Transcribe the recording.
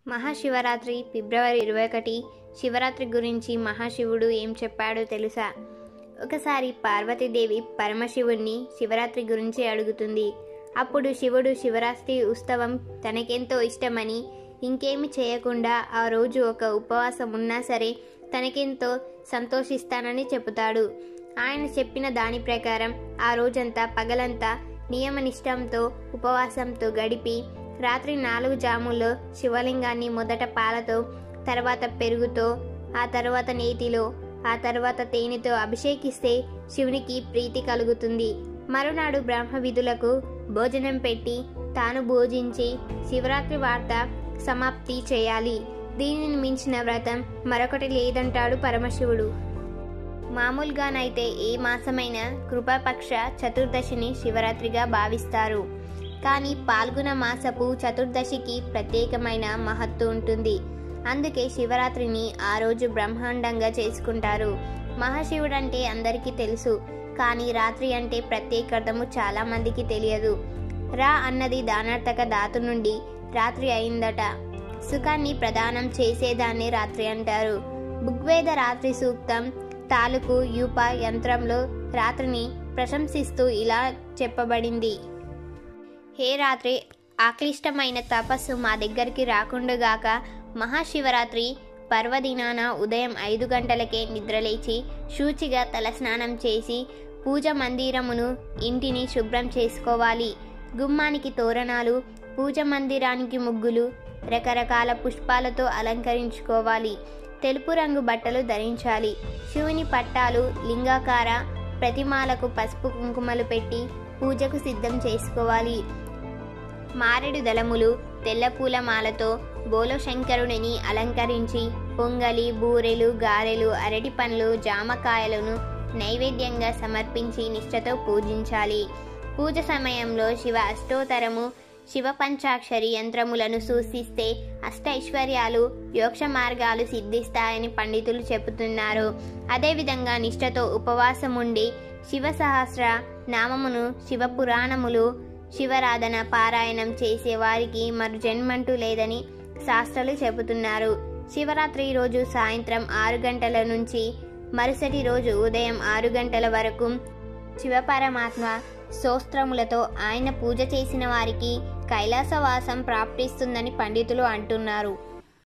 మహాశివరాత్రి ఫిబ్రవరి ఇరవై ఒకటి శివరాత్రి గురించి మహాశివుడు ఏం చెప్పాడో తెలుసా ఒకసారి పార్వతీదేవి పరమశివుణ్ణి శివరాత్రి గురించి అడుగుతుంది అప్పుడు శివుడు శివరాత్రి ఉత్సవం తనకెంతో ఇష్టమని ఇంకేమి చేయకుండా ఆ రోజు ఒక ఉపవాసం ఉన్నా సరే తనకెంతో సంతోషిస్తానని చెబుతాడు ఆయన చెప్పిన దాని ప్రకారం ఆ రోజంతా పగలంతా నియమనిష్టంతో ఉపవాసంతో గడిపి రాత్రి నాలుగు జాముల్లో శివలింగాన్ని మొదట పాలతో తర్వాత పెరుగుతో ఆ తర్వాత నేతిలో ఆ తర్వాత తేనెతో అభిషేకిస్తే శివునికి ప్రీతి కలుగుతుంది మరునాడు బ్రహ్మ విధులకు భోజనం పెట్టి తాను భోజించి శివరాత్రి వార్త సమాప్తి చేయాలి దీనిని మించిన వ్రతం మరొకటి లేదంటాడు పరమశివుడు మామూలుగానైతే ఏ మాసమైన కృపాపక్ష చతుర్దశిని శివరాత్రిగా భావిస్తారు కానీ పాల్గొన మాసపు చతుర్దశికి ప్రత్యేకమైన మహత్తు ఉంటుంది అందుకే శివరాత్రిని ఆ రోజు బ్రహ్మాండంగా చేసుకుంటారు మహాశివుడు అంటే అందరికీ తెలుసు కానీ రాత్రి అంటే ప్రత్యేకతము చాలా మందికి తెలియదు రా అన్నది దానార్థక ధాతు నుండి రాత్రి అయిందట సుఖాన్ని ప్రదానం చేసేదాన్ని రాత్రి అంటారు బుగ్వేద రాత్రి సూక్తం తాలూకు యూప యంత్రంలో రాత్రిని ప్రశంసిస్తూ ఇలా చెప్పబడింది హే రాత్రి ఆక్లిష్టమైన తపస్సు మా దగ్గరికి రాకుండాగాక మహాశివరాత్రి పర్వదినాన ఉదయం ఐదు గంటలకే నిద్రలేచి శూచిగా తలస్నానం చేసి పూజ మందిరమును ఇంటిని శుభ్రం చేసుకోవాలి గుమ్మానికి తోరణాలు పూజ మందిరానికి ముగ్గులు రకరకాల పుష్పాలతో అలంకరించుకోవాలి తెలుపు రంగు బట్టలు ధరించాలి శివుని పట్టాలు లింగాకార ప్రతిమాలకు పసుపు కుంకుమలు పెట్టి పూజకు సిద్ధం చేసుకోవాలి మారెడు దళములు తెల్ల పూల మాలతో బోలో శంకరుడిని అలంకరించి పొంగలి బూరెలు గారెలు అరటి పండ్లు జామకాయలను నైవేద్యంగా సమర్పించి నిష్ఠతో పూజించాలి పూజ సమయంలో శివ అష్టోత్తరము శివ పంచాక్షరి యంత్రములను సూచిస్తే అష్ట ఐశ్వర్యాలు యోక్ష మార్గాలు సిద్ధిస్తాయని పండితులు చెబుతున్నారు అదేవిధంగా నిష్ఠతో ఉపవాసం ఉండి శివ సహస్ర నామమును శివ పురాణములు శివరాధన పారాయణం చేసే వారికి మరు జన్మంటూ లేదని శాస్త్రాలు చెబుతున్నారు శివరాత్రి రోజు సాయంత్రం ఆరు గంటల నుంచి మరుసటి రోజు ఉదయం ఆరు గంటల వరకు శివపరమాత్మ స్తోత్రములతో ఆయన పూజ చేసిన వారికి కైలాసవాసం ప్రాప్తిస్తుందని పండితులు అంటున్నారు